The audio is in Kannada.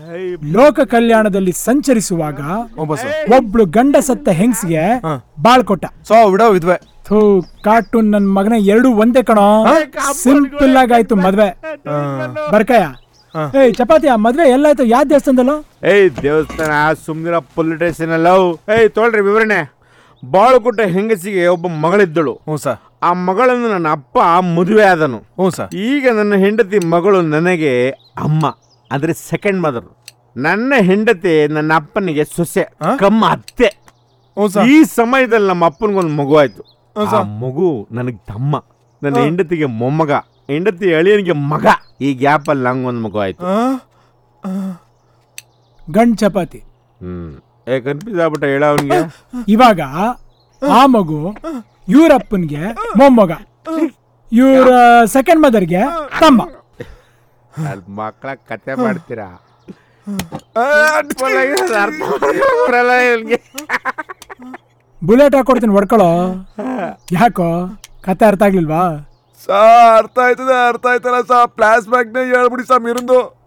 ಲೋಕ ಕಲ್ಯಾಣದಲ್ಲಿ ಸಂಚರಿಸುವಾಗ ಹ್ಞೂ ಬಸ್ಸು ಒಬ್ಳು ಗಂಡ ಸತ್ತ ಹೆಂಗ್ಸ್ಗೆ ಹಾ. ಬಾಳ್ಕೊಟ್ಟ ಸೊ ವಿಡೋ ವಿದ್ವೆ ಥೂ ಕಾರ್ಟೂನ್ ನನ್ ಮಗನ ಎರಡು ಒಂದೇ ಕಣೋ ಸಿಂಪಲ್ ಆಗಾಯ್ತು ಮದ್ವೆ ಬರ್ಕಯ್ಯ ಏಯ್ ಚಪಾತಿ ಆ ಮದ್ವೆ ಎಲ್ಲಾಯ್ತು ಯಾವ ದೇವಸ್ಥಾನದಲ್ಲೋ ಏಯ್ ದೇವಸ್ಥಾನ ಸುಮ್ನಿರ ಪೊಲಿಟೇಷನ್ ಲವ್ ಏಯ್ ತೊಳ್ರಿ ವಿವರಣೆ ಬಾಳುಕುಟ್ಟ ಹೆಂಗಸಿಗೆ ಒಬ್ಬ ಮಗಳಿದ್ದಳು ಹ್ಞೂ ಸರ್ ಆ ಮಗಳನ್ನು ನನ್ನ ಅಪ್ಪ ಮದುವೆ ಆದನು ಹ್ಞೂ ಸರ್ ಈಗ ನನ್ನ ಹೆಂಡತಿ ಮಗಳು ನನಗೆ ಅಮ್ಮ ಅಂದ್ರೆ ಸೆಕೆಂಡ್ ಮದರ್ ನನ್ನ ಹೆಂಡತಿ ನನ್ನ ಅಪ್ಪನಿಗೆ ಸೊಸೆ ಆ? ಕಮ್ಮ ಅತ್ತೆ ಹ್ಞೂ ಸರ್ ಈ ಸಮಯದಲ್ಲಿ ನಮ್ಮ ಅಪ್ಪನಿಗೊಂದು ಮಗು ಆಯ್ತು ಹ್ಞೂ ಆ ಸರ್ ಮಗು ನನಗೆ ತಮ್ಮ ನನ್ನ ಆ. ಹೆಂಡತಿಗೆ ಮೊಮ್ಮಗ ಹೆಂಡತಿ ಅಳಿಯನಿಗೆ ಮಗ ಈ ಗ್ಯಾಪ್ ಅಲ್ಲಿ ನಂಗೊಂದು ಮಗು ಆಯ್ತು ಆ? ಗಂಡ್ ಚಪಾತಿ ಹ್ಮ್ ಏ ಕನ್ಫ್ಯೂಸ್ ಆಗ್ಬಿಟ್ಟ ಹೇಳ ಅವನಿಗೆ ಇವಾಗ ಆ ಮಗು ಇವ್ರಪ್ಪನ್ಗೆ ಮೊಮ್ಮಗ ಇವ್ರ ಸೆಕೆಂಡ್ ಮದರ್ಗೆ ತಮ್ಮ ಮಕ್ಕಳ ಕತೆ ಮಾಡ್ತೀರಾ ಅರ್ಥ ಬರಲ್ಲ ಇವ್ನಿಗೆ. ಬುಲೆಟ್ ಹಾಕೊಡ್ತೀನಿ ಹೊಡ್ಕೊಳೋ ಯಾಕೋ ಕತೆ ಅರ್ಥ ಆಗ್ಲಿಲ್ವಾ ಸಾ ಅರ್ಥ ಆಯ್ತದೆ ಅರ್ಥ ಆಯ್ತಲ್ಲ ಸಾ ಫ್ಲಾಶ್ ಬ್ಯಾಕ್ನೇ ಹೇಳ್ಬಿಡಿ ಸಾ ಮಿರಂದು